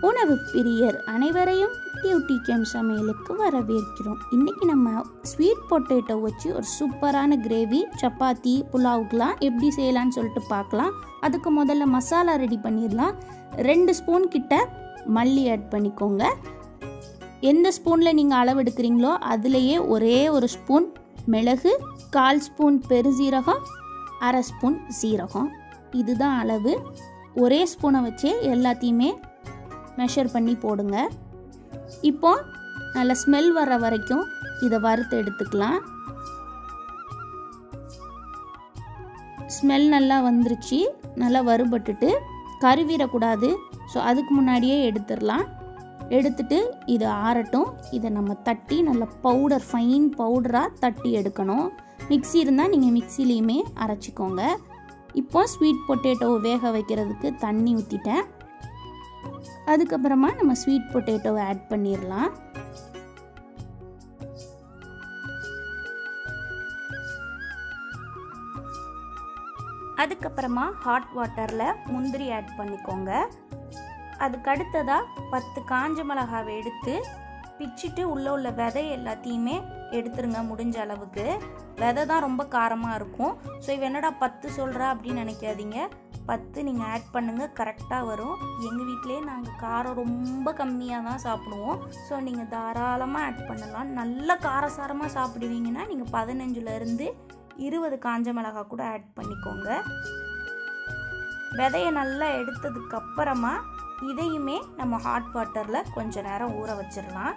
உணவு பிரியர் அனைவரையும் டியூட்டி கேம் சமையலுக்கு வரவேற்கிறோம் இன்றைக்கி நம்ம ஸ்வீட் பொட்டேட்டோ வச்சு ஒரு சூப்பரான கிரேவி சப்பாத்தி புலாவுக்கெலாம் எப்படி செய்யலான்னு சொல்லிட்டு பார்க்கலாம் அதுக்கு முதல்ல மசாலா ரெடி பண்ணிடலாம் ரெண்டு ஸ்பூன் கிட்ட மல்லி ஆட் பண்ணிக்கோங்க எந்த ஸ்பூனில் நீங்கள் அளவு எடுக்கிறீங்களோ அதுலேயே ஒரே ஒரு ஸ்பூன் மிளகு கால் ஸ்பூன் பெருசீரகம் அரை ஸ்பூன் சீரகம் இதுதான் அளவு ஒரே ஸ்பூனை வச்சே எல்லாத்தையுமே மெஷர் பண்ணி போடுங்க இப்போ நல்ல ஸ்மெல் வர வரைக்கும் இதை வறுத்து எடுத்துக்கலாம் ஸ்மெல் நல்லா வந்துருச்சு நல்லா வறுபட்டுட்டு கருவிடக்கூடாது ஸோ அதுக்கு முன்னாடியே எடுத்துடலாம் எடுத்துட்டு இது ஆறட்டும் இதை நம்ம தட்டி நல்ல பவுடர் ஃபைன் பவுடராக தட்டி எடுக்கணும் மிக்ஸி இருந்தால் நீங்கள் மிக்சிலையுமே அரைச்சிக்கோங்க இப்போ ஸ்வீட் பொட்டேட்டோ வேக வைக்கிறதுக்கு தண்ணி ஊற்றிட்டேன் அதுக்கப்புறமா நம்ம ஸ்வீட் பொட்டேட்டோவை ஆட் பண்ணிடலாம் அதுக்கப்புறமா ஹாட் வாட்டரில் முந்திரி ஆட் பண்ணிக்கோங்க அதுக்கு அடுத்ததாக பத்து காஞ்ச மிளகாவை எடுத்து பிச்சுட்டு உள்ளே உள்ள விதை எல்லாத்தையுமே எடுத்துருங்க முடிஞ்ச அளவுக்கு விதை தான் ரொம்ப காரமாக இருக்கும் ஸோ இவ என்னடா பத்து சொல்கிறா அப்படின்னு நினைக்காதீங்க பத்து நீங்கள் ஆட் பண்ணுங்கள் கரெக்டாக வரும் எங்கள் வீட்டிலே நாங்கள் காரம் ரொம்ப கம்மியாக தான் சாப்பிடுவோம் ஸோ நீங்கள் தாராளமாக ஆட் பண்ணலாம் நல்ல காரசாரமாக சாப்பிடுவீங்கன்னா நீங்கள் பதினஞ்சுலேருந்து இருபது காஞ்ச மிளகா கூட ஆட் பண்ணிக்கோங்க விதையை நல்லா எடுத்ததுக்கு அப்புறமா இதையுமே நம்ம ஹாட் வாட்டரில் கொஞ்ச நேரம் ஊற வச்சிடலாம்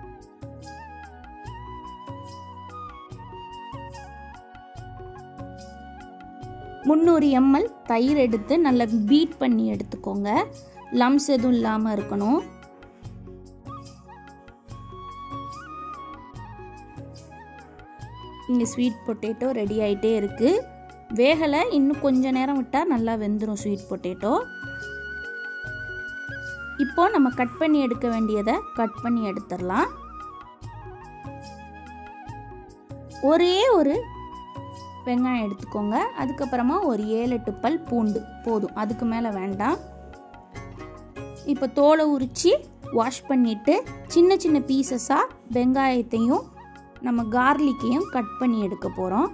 முந்நூறு எம்எல் தயிர் எடுத்து நல்லா பீட் பண்ணி எடுத்துக்கோங்க லம்ஸ் எதுவும் இல்லாமல் இருக்கணும் இங்கே ஸ்வீட் பொட்டேட்டோ ரெடி ஆகிட்டே இருக்குது வேகலை இன்னும் கொஞ்ச நேரம் விட்டால் நல்லா வெந்துடும் ஸ்வீட் பொட்டேட்டோ இப்போ நம்ம கட் பண்ணி எடுக்க வேண்டியதை கட் பண்ணி எடுத்துடலாம் ஒரே ஒரு வெங்காயம் எடுத்துக்கோங்க அதுக்கப்புறமா ஒரு ஏழு எட்டு பல் பூண்டு போதும் அதுக்கு மேலே வேண்டாம் இப்போ தோலை உரித்து வாஷ் பண்ணிவிட்டு சின்ன சின்ன பீசஸாக வெங்காயத்தையும் நம்ம கார்லிக்கையும் கட் பண்ணி எடுக்க போகிறோம்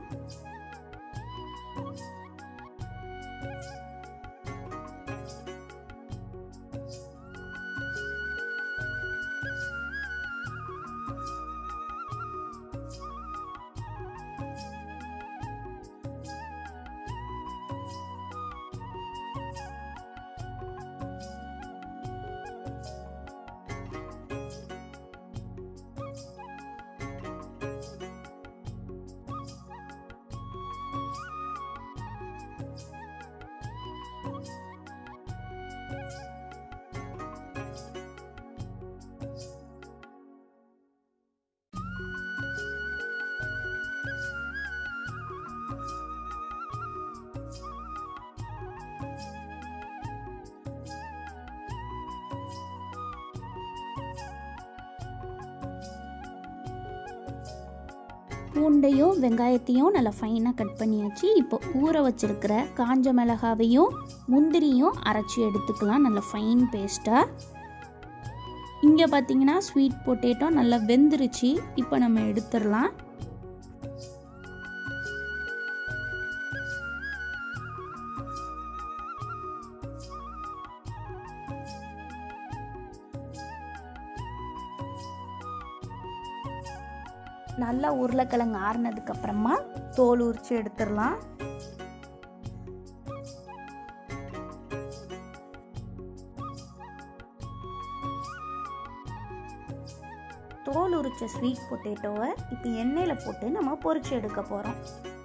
பூண்டையும் வெங்காயத்தையும் நல்லா ஃபைனாக கட் பண்ணியாச்சு இப்போ ஊற வச்சிருக்கிற காஞ்ச மிளகாவையும் முந்திரியும் அரைச்சி எடுத்துக்கலாம் நல்லா ஃபைன் பேஸ்ட்டாக இங்கே பார்த்தீங்கன்னா ஸ்வீட் பொட்டேட்டோ நல்லா வெந்துருச்சு இப்போ நம்ம எடுத்துடலாம் நல்லா உருளைக்கிழங்கு ஆறுனதுக்கு அப்புறமா தோல் உரிச்சு எடுத்துடலாம் தோல் உரிச்ச ஸ்வீட் பொட்டேட்டோவை இப்போ எண்ணெயில் போட்டு நம்ம பொரிச்சு எடுக்க போகிறோம்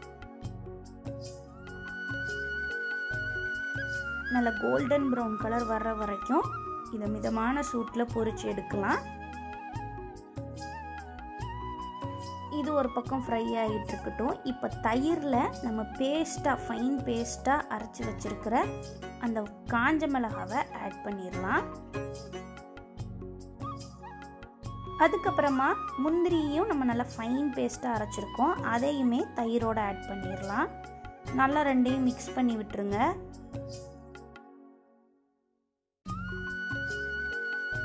நல்ல கோல்டன் ப்ரௌன் கலர் வர்ற வரைக்கும் இதை மிதமான சூட்டில் பொரிச்சு எடுக்கலாம் இது ஒரு பக்கம் ஃப்ரை ஆகிட்டு இருக்கட்டும் இப்போ தயிரில் நம்ம பேஸ்ட்டாக ஃபைன் பேஸ்ட்டாக அரைச்சி வச்சுருக்கிற அந்த காஞ்ச மிளகாவை ஆட் பண்ணிடலாம் அதுக்கப்புறமா முந்திரியும் நம்ம நல்லா ஃபைன் பேஸ்ட்டாக அரைச்சிருக்கோம் அதையுமே தயிரோடு ஆட் பண்ணிடலாம் நல்லா ரெண்டையும் மிக்ஸ் பண்ணி விட்டுருங்க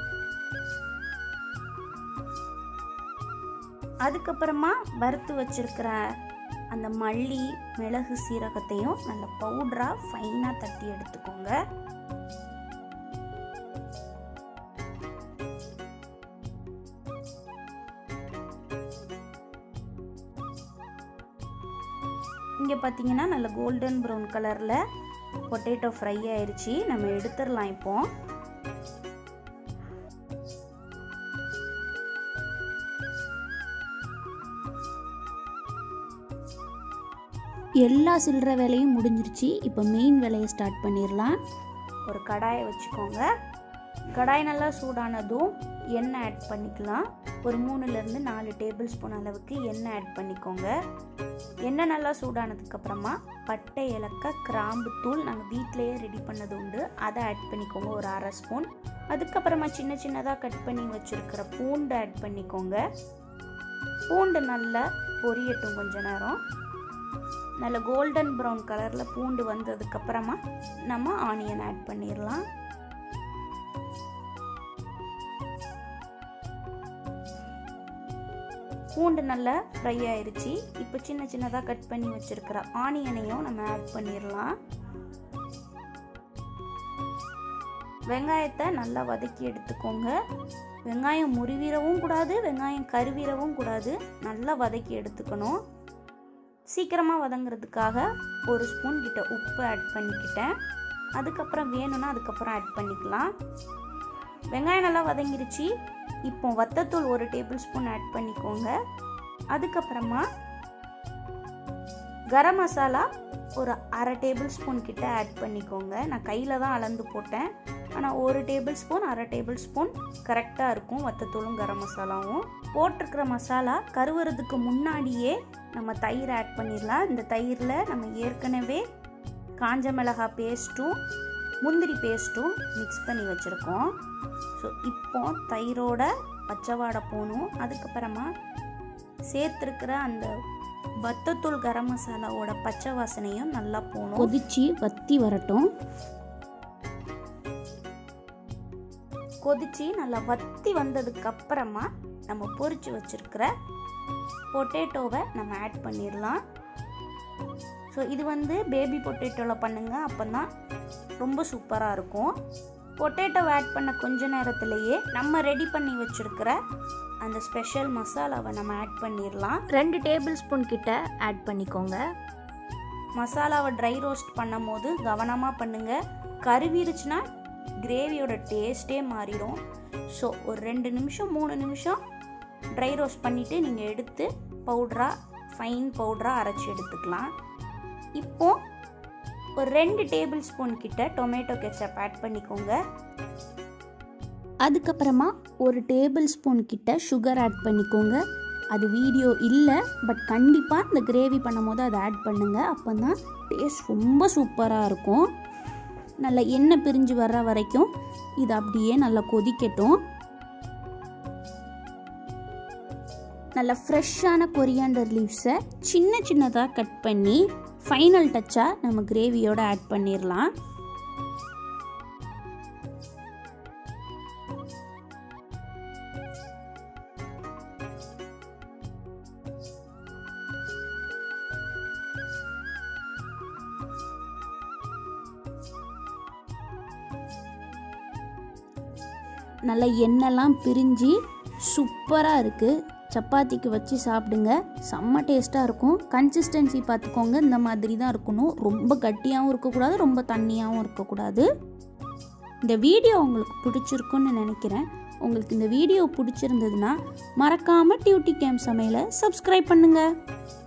அதுக்கப்புறமா வறுத்து வச்சிருக்கிற அந்த மல்லி மிளகு சீரகத்தையும் நல்ல பவுடராக ஃபைனாக தட்டி எடுத்துக்கோங்க இங்கே பார்த்தீங்கன்னா நல்ல கோல்டன் ப்ரௌன் கலரில் பொட்டேட்டோ ஃப்ரை ஆயிடுச்சு நம்ம எடுத்துடலாம் இப்போ எல்லா சில்லற வேலையும் முடிஞ்சிருச்சு இப்போ மெயின் வேலையை ஸ்டார்ட் பண்ணிடலாம் ஒரு கடாயை வச்சுக்கோங்க கடாய் நல்லா சூடானதும் எண்ணெய் ஆட் பண்ணிக்கலாம் ஒரு மூணுலேருந்து நாலு டேபிள் ஸ்பூன் அளவுக்கு எண்ணெய் ஆட் பண்ணிக்கோங்க எண்ணெய் நல்லா சூடானதுக்கப்புறமா பட்டை இலக்க கிராம்பு தூள் நாங்கள் வீட்டிலையே ரெடி பண்ணது உண்டு அதை ஆட் பண்ணிக்கோங்க ஒரு அரை ஸ்பூன் அதுக்கப்புறமா சின்ன சின்னதாக கட் பண்ணி வச்சுருக்கிற பூண்டு ஆட் பண்ணிக்கோங்க பூண்டு நல்லா பொரியட்டும் கொஞ்ச நேரம் நல்ல கோல்டன் ப்ரௌன் கலரில் பூண்டு வந்ததுக்கப்புறமா நம்ம ஆனியன் ஆட் பண்ணிடலாம் பூண்டு நல்லா ஃப்ரை ஆயிடுச்சு இப்போ சின்ன சின்னதாக கட் பண்ணி வச்சுருக்கிற ஆனியனையும் நம்ம ஆட் பண்ணிடலாம் வெங்காயத்தை நல்லா வதக்கி எடுத்துக்கோங்க வெங்காயம் முறிவிடவும் கூடாது வெங்காயம் கருவிடவும் கூடாது நல்லா வதக்கி எடுத்துக்கணும் சீக்கிரமாக வதங்குறதுக்காக ஒரு ஸ்பூன் கிட்ட உப்பு ஆட் பண்ணிக்கிட்டேன் அதுக்கப்புறம் வேணும்னா அதுக்கப்புறம் ஆட் பண்ணிக்கலாம் வெங்காயம் நல்லா வதங்கிருச்சு இப்போ வத்தத்தூள் ஒரு டேபிள் ஸ்பூன் ஆட் பண்ணிக்கோங்க அதுக்கப்புறமா கரம் மசாலா ஒரு அரை டேபிள் ஸ்பூன் கிட்ட ஆட் பண்ணிக்கோங்க நான் கையில் தான் அளந்து போட்டேன் ஆனால் ஒரு டேபிள் ஸ்பூன் அரை டேபிள் ஸ்பூன் கரெக்டாக இருக்கும் வத்தத்தூளும் கரம் மசாலாவும் போட்டிருக்கிற மசாலா கருவுறதுக்கு முன்னாடியே நம்ம தயிர் ஆட் பண்ணிடலாம் இந்த தயிரில் நம்ம ஏற்கனவே காஞ்ச மிளகா பேஸ்ட்டும் முந்திரி பேஸ்ட்டும் மிக்ஸ் பண்ணி வச்சுருக்கோம் ஸோ இப்போ தயிரோட பச்சை வாடை போகணும் அதுக்கப்புறமா சேர்த்துருக்கிற அந்த வத்தத்தூள் கரம் மசாலாவோட பச்சை வாசனையும் நல்லா போகணும் கொதிச்சு வத்தி வரட்டும் கொதிச்சு நல்லா வத்தி வந்ததுக்கு அப்புறமா நம்ம பொரிச்சு வச்சிருக்கிற பொட்டேட்டோவை நம்ம ஆட் பண்ணிடலாம் ஸோ இது வந்து பேபி பொட்டேட்டோவில் பண்ணுங்க அப்போ தான் ரொம்ப சூப்பராக இருக்கும் பொட்டேட்டோவை ஆட் பண்ண கொஞ்ச நேரத்திலேயே நம்ம ரெடி பண்ணி வச்சுருக்கிற அந்த ஸ்பெஷல் மசாலாவை நம்ம ஆட் பண்ணிடலாம் ரெண்டு டேபிள் ஸ்பூன் கிட்ட ஆட் பண்ணிக்கோங்க மசாலாவை ட்ரை ரோஸ்ட் பண்ணும் போது கவனமாக பண்ணுங்கள் கருவிருச்சுன்னா கிரேவியோட டேஸ்ட்டே மாறிடும் ஸோ ஒரு ரெண்டு நிமிஷம் மூணு நிமிஷம் ட்ரை ரோஸ்ட் பண்ணிவிட்டு நீங்கள் எடுத்து பவுட்ராக ஃபைன் பவுட்ராக அரைச்சி எடுத்துக்கலாம் இப்போ ஒரு ரெண்டு டேபிள் ஸ்பூன் கிட்ட டொமேட்டோ கெச்சப் ஆட் பண்ணிக்கோங்க அதுக்கப்புறமா ஒரு டேபிள் ஸ்பூன் கிட்ட சுகர் ஆட் பண்ணிக்கோங்க அது வீடியோ இல்லை பட் கண்டிப்பாக இந்த கிரேவி பண்ணும் போது அதை ஆட் பண்ணுங்கள் அப்போ தான் டேஸ்ட் ரொம்ப சூப்பராக இருக்கும் நல்லா எண்ணெய் பிரிஞ்சு வர்ற வரைக்கும் இது அப்படியே நல்லா கொதிக்கட்டும் நல்ல ஃப்ரெஷ்ஷான கொரியாண்டர் லீவ்ஸை சின்ன சின்னதாக கட் பண்ணி ஃபைனல் டச்சாக நம்ம கிரேவியோட ஆட் பண்ணிடலாம் நல்ல எண்ணெய்லாம் பிரிஞ்சு சூப்பராக இருக்குது சப்பாத்திக்கு வச்சு சாப்பிடுங்க செம்ம டேஸ்ட்டாக இருக்கும் கன்சிஸ்டன்சி பார்த்துக்கோங்க இந்த மாதிரி தான் இருக்கணும் ரொம்ப கட்டியாகவும் இருக்கக்கூடாது ரொம்ப தண்ணியாகவும் இருக்கக்கூடாது இந்த வீடியோ உங்களுக்கு பிடிச்சிருக்குன்னு நினைக்கிறேன் உங்களுக்கு இந்த வீடியோ பிடிச்சிருந்ததுன்னா மறக்காமல் டியூட்டி கேம் சமையலை சப்ஸ்கிரைப் பண்ணுங்கள்